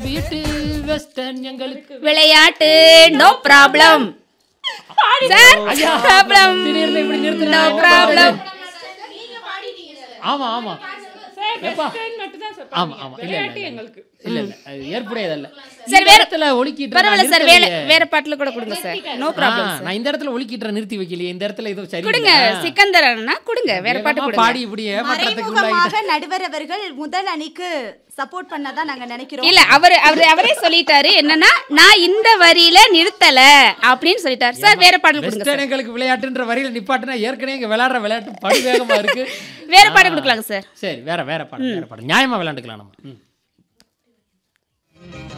Beat western எங்களுக்கு விளையாட்டு no problem sir ஐயா, ப்ராப்ளம் திடீர்னு இப்படி நிறுத்துனா நோ என்ன ப்ராப்ளம் ஆமா ஆமா சார் எப்பா? வெஸ்டர்ன் மட்டும் தான் சார் ஆமா பண்ணுவீங்க. ஆமா இல்ல விளையாட்டு இல்ல எங்களுக்கு இல்ல இல்ல அது ஏற்புடையதல்ல சரி, இந்த வேற- இடத்துல ஒலிக்கிட்டு பரவாயில்ல சார் வேற வேற பாட்டுல கூட கொடுங்க சார் நோ ப்ராப்ளம் சார் நான் இந்த இடத்துல ஒலிக்கிட்ட நிறுத்தி வைக்கலையே இந்த இடத்துல ஏதோ சரி கொடுங்க சிக்கந்தர் அண்ணா கொடுங்க வேற பாட்டு கொடுங்க பாடி இப்படி ஏமாற்றத்துக்கு உள்ளாகிட்டு மறைமுகமாக நடுவர் அவர்கள் முதல் அணிக்கு சப்போர்ட் பண்ணதான் நாங்க நினைக்கிறோம் இல்ல அவர் அவர் அவரே சொல்லிட்டாரு என்னன்னா நான் இந்த வரியில நிறுத்தல அப்படின்னு சொல்லிட்டாரு சார் வேற பாடல் கொடுங்க வெஸ்டர்ன் சார் எங்களுக்கு விளையாட்டுன்ற வரியில நிப்பாட்டுனா ஏற்கனவே இங்க விளையாடுற விளையாட்டு படுவேகமா இருக்கு வேற பாட்டு கொடுக்கலாங்க சார் சரி வேற வேற பாடம் வேற பாடம் நியாயமா விளையாண்டுக்கலாம் நம்ம ம்.